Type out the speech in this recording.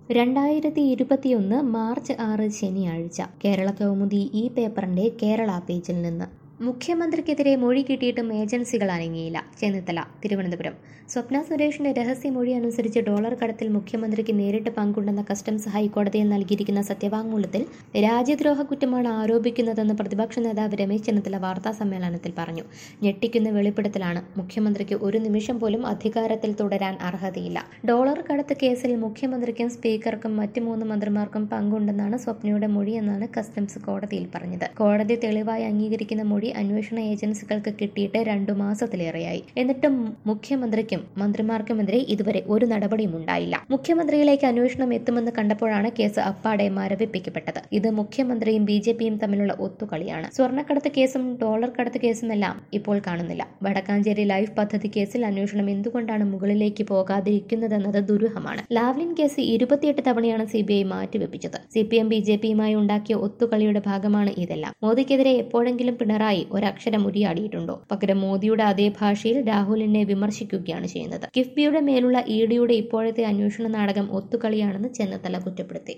രണ്ടായിരത്തി ഇരുപത്തിയൊന്ന് മാർച്ച് ആറ് ശനിയാഴ്ച കേരള കൗമുദി ഈ പേപ്പറിന്റെ കേരള പേജിൽ നിന്ന് മുഖ്യമന്ത്രിക്കെതിരെ മൊഴി കിട്ടിയിട്ടും ഏജൻസികൾ അനങ്ങിയില്ല ചെന്നിത്തല തിരുവനന്തപുരം സ്വപ്ന സുരേഷിന്റെ രഹസ്യമൊഴി അനുസരിച്ച് ഡോളർ കടത്തിൽ മുഖ്യമന്ത്രിക്ക് നേരിട്ട് പങ്കുണ്ടെന്ന കസ്റ്റംസ് ഹൈക്കോടതിയിൽ നൽകിയിരിക്കുന്ന സത്യവാങ്മൂലത്തിൽ രാജ്യദ്രോഹ കുറ്റമാണ് ആരോപിക്കുന്നതെന്ന് പ്രതിപക്ഷ നേതാവ് രമേശ് ചെന്നിത്തല വാർത്താ സമ്മേളനത്തിൽ പറഞ്ഞു ഞെട്ടിക്കുന്ന വെളിപ്പെടുത്തലാണ് മുഖ്യമന്ത്രിക്ക് ഒരു നിമിഷം പോലും അധികാരത്തിൽ തുടരാൻ അർഹതയില്ല ഡോളർ കടത്ത് കേസിൽ മുഖ്യമന്ത്രിക്കും സ്പീക്കർക്കും മറ്റ് മൂന്ന് മന്ത്രിമാർക്കും പങ്കുണ്ടെന്നാണ് സ്വപ്നയുടെ മൊഴിയെന്നാണ് കസ്റ്റംസ് കോടതിയിൽ പറഞ്ഞത് കോടതി തെളിവായി അംഗീകരിക്കുന്ന മൊഴി അന്വേഷണ ഏജൻസികൾക്ക് കിട്ടിയിട്ട് രണ്ടു മാസത്തിലേറെയായി എന്നിട്ടും മുഖ്യമന്ത്രിക്കും മന്ത്രിമാർക്കുമെതിരെ ഇതുവരെ ഒരു നടപടിയും ഉണ്ടായില്ല മുഖ്യമന്ത്രിയിലേക്ക് അന്വേഷണം എത്തുമെന്ന് കണ്ടപ്പോഴാണ് കേസ് അപ്പാടെ മരവിപ്പിക്കപ്പെട്ടത് ഇത് മുഖ്യമന്ത്രിയും ബി ജെ പിയും തമ്മിലുള്ള ഒത്തുകളിയാണ് സ്വർണ്ണക്കടത്ത് കേസും ഡോളർ കടത്ത് കേസുമെല്ലാം ഇപ്പോൾ കാണുന്നില്ല വടക്കാഞ്ചേരി ലൈഫ് പദ്ധതി കേസിൽ അന്വേഷണം എന്തുകൊണ്ടാണ് മുകളിലേക്ക് പോകാതിരിക്കുന്നതെന്നത് ദുരൂഹമാണ് ലാവ്ലിൻ കേസ് ഇരുപത്തിയെട്ട് തവണയാണ് സി ബി ഐ മാറ്റിവെപ്പിച്ചത് C P M B J പിയുമായി ഉണ്ടാക്കിയ ഒത്തുകളിയുടെ ഭാഗമാണ് ഇതെല്ലാം മോദിക്കെതിരെ എപ്പോഴെങ്കിലും പിണറായി ഒരക്ഷരം ഉരിയാടിയിട്ടുണ്ടോ പകരം മോദിയുടെ അതേ ഭാഷയിൽ രാഹുലിനെ വിമർശിക്കുകയാണ് ചെയ്യുന്നത് കിഫ്ബിയുടെ മേലുള്ള ഇ ഡിയുടെ ഇപ്പോഴത്തെ അന്വേഷണ നാടകം ഒത്തുകളിയാണെന്ന് ചെന്നിത്തല കുറ്റപ്പെടുത്തി